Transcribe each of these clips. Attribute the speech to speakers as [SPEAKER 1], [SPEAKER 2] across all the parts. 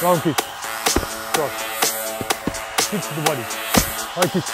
[SPEAKER 1] Long kick. Cross. Kick to the body. High kick.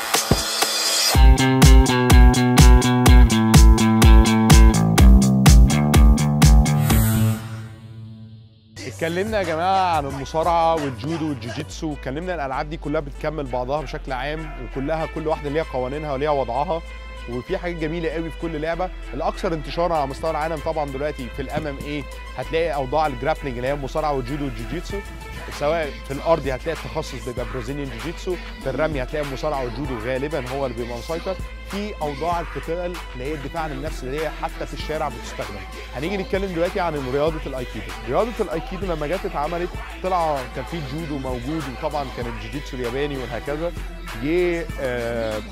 [SPEAKER 1] اتكلمنا يا جماعه عن المصارعه والجودو والجوجيتسو واتكلمنا الالعاب دي كلها بتكمل بعضها بشكل عام وكلها كل واحده ليها قوانينها وليها وضعها وفي حاجات جميله قوي في كل لعبه الاكثر انتشارا على مستوى العالم طبعا دلوقتي في الام ام اي هتلاقي اوضاع الجرابلنج اللي هي المصارعه والجودو والجوجيتسو سواء في الارض هتلاقي التخصص بيبقى برازيليان جوجيتسو في الرمي هتلاقي المصارعه والجودو غالبا هو اللي بيبقى مسيطر في اوضاع القتال اللي هي الدفاع عن النفس اللي هي حتى في الشارع بتستخدم هنيجي نتكلم دلوقتي عن رياضه الايكيدو رياضه الايكيدو لما جت اتعملت طلع كان في جودو موجود وطبعا كان الجوجيتسو الياباني وهكذا جه آه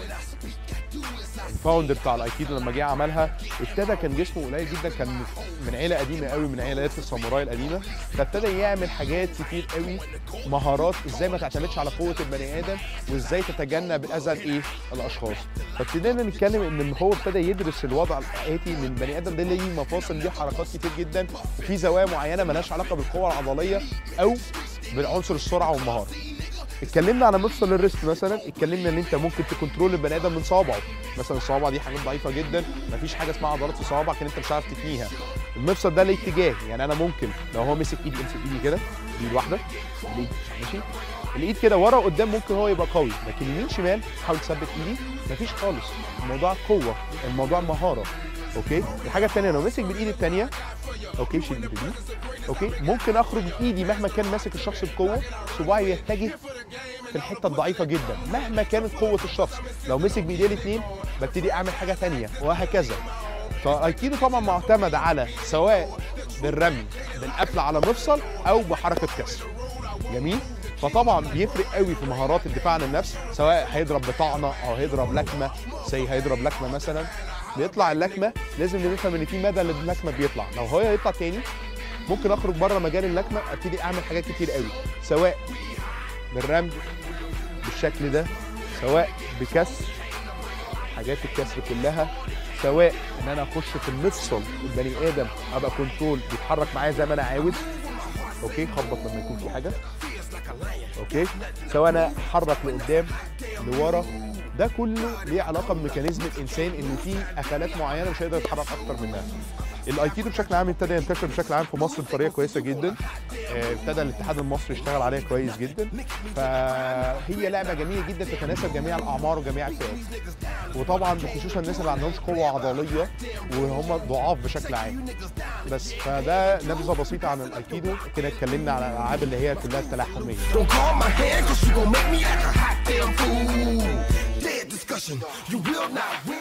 [SPEAKER 1] الفاوندر بتاع الايكيدو لما جه عملها ابتدى كان جسمه قليل جدا كان من عيله قديمه قوي من عائلات الساموراي القديمه فابتدى يعمل حاجات كتير قوي مهارات ازاي ما تعتمدش على قوه البني ادم وازاي تتجنب اذى الايه الاشخاص فابتدينا نتكلم ان هو ابتدى يدرس الوضع الحياتي ان البني ادم ده ليه مفاصل ليه حركات كتير جدا وفي زوايا معينه مالهاش علاقه بالقوه العضليه او بالعنصر السرعه والمهاره اتكلمنا على مفصل الريست مثلا اتكلمنا ان انت ممكن تكنترول البني ادم من صوابعه مثلا الصوابع دي حاجات ضعيفه جدا مفيش حاجه اسمها عضلات في صوابعك ان انت مش هتعرف تتنيها المفصل ده ليه اتجاه يعني انا ممكن لو هو مسك ايدي امسك ايدي كده ايد واحده الايد ماشي الايد كده ورا قدام ممكن هو يبقى قوي لكن يمين شمال حاول تثبت ايدي مفيش خالص الموضوع قوه الموضوع مهاره اوكي الحاجه الثانيه لو مسك بالايد الثانيه اوكي شيل ايدي دي اوكي ممكن اخرج بايدي مهما كان ماسك الشخص بقوه صباعي يتجه في الحته الضعيفه جدا مهما كانت قوه الشخص لو مسك بايديه الاثنين ببتدي اعمل حاجه ثانيه وهكذا فايكيدو طبعا معتمد على سواء بالرمي بالقفل على مفصل او بحركه كسر جميل فطبعا بيفرق قوي في مهارات الدفاع عن النفس سواء هيضرب بطعنه او هيضرب لكمه زي هيضرب لكمه مثلا بيطلع اللكمه لازم نفهم ان في مدى للكمه بيطلع لو هو هيطلع تاني ممكن اخرج بره مجال اللكمه ابتدي اعمل حاجات كتير قوي سواء بالرمي بالشكل ده سواء بكسر حاجات الكسر كلها سواء ان انا اخش في المفصل البني ادم ابقى كنترول بيتحرك معايا زي ما انا عاوز اوكي خبط لما يكون في حاجه اوكي سواء انا احرك لقدام لورا ده كله ليه علاقه بميكانيزم الانسان ان في اكلات معينه مش هيقدر يتحرك اكتر منها الايكيدو بشكل عام ابتدى ينتشر بشكل عام في مصر بطريقه كويسه جدا آه، ابتدى الاتحاد المصري يشتغل عليها كويس جدا فهي لعبه جميله جدا تتناسب جميع الاعمار وجميع الفئات وطبعا خصوصا الناس اللي عندهمش قوه عضليه وهم ضعاف بشكل عام بس فده نبذه بسيطه عن الايكيدو كده اتكلمنا على الالعاب اللي هي كلها التلاحميه
[SPEAKER 2] Don't call my hand cause you gon' make me act a hot damn fool. Dead discussion, you will not win.